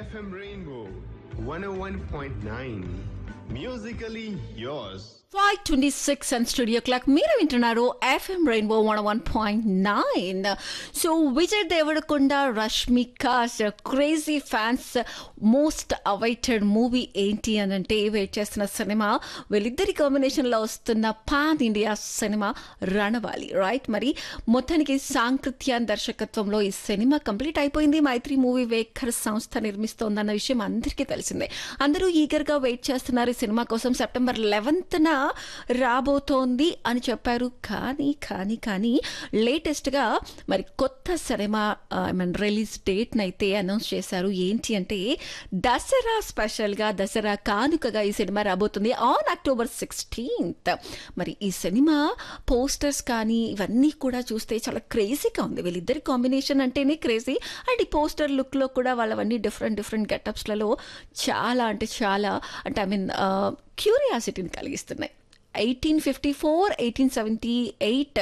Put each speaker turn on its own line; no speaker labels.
FM Rainbow 101.9. Musically yours.
Five twenty six and studio clock మీరు వింటున్నారు FM rainbow one one point nine so Vijay Deverakonda Rashmika crazy fans most awaited movie ఏంటి అని అంటే wait చేస్తున్న సినిమా వీళ్ళిద్దరి కాంబినేషన్లో వస్తున్న పాన్ ఇండియా సినిమా రణవాలి రైట్ మరి మొత్తానికి సాంకృత్యాన్ దర్శకత్వంలో ఈ సినిమా కంప్లీట్ అయిపోయింది మైత్రి మూవీ వేకర్ సంస్థ నిర్మిస్తోందన్న విషయం అందరికీ తెలిసిందే అందరూ ఈగర్గా వెయిట్ చేస్తున్నారు ఈ సినిమా కోసం సెప్టెంబర్ లెవెన్త్న రాబోతోంది అని చెప్పారు కానీ కానీ కానీ లేటెస్ట్గా మరి కొత్త సినిమా ఐ మీన్ రిలీజ్ డేట్ని అయితే అనౌన్స్ చేశారు ఏంటి అంటే దసరా స్పెషల్గా దసరా కానుకగా ఈ సినిమా రాబోతుంది ఆన్ అక్టోబర్ సిక్స్టీన్త్ మరి ఈ సినిమా పోస్టర్స్ కానీ ఇవన్నీ కూడా చూస్తే చాలా క్రేజీగా ఉంది వీళ్ళిద్దరి కాంబినేషన్ అంటేనే క్రేజీ అండ్ ఈ పోస్టర్ లుక్లో కూడా వాళ్ళవన్నీ డిఫరెంట్ డిఫరెంట్ గెటప్స్లలో చాలా అంటే చాలా అంటే ఐ మీన్ క్యూరియాసిటీని కలిగిస్తున్నాయి eighteen fifty four eighteen seventy eight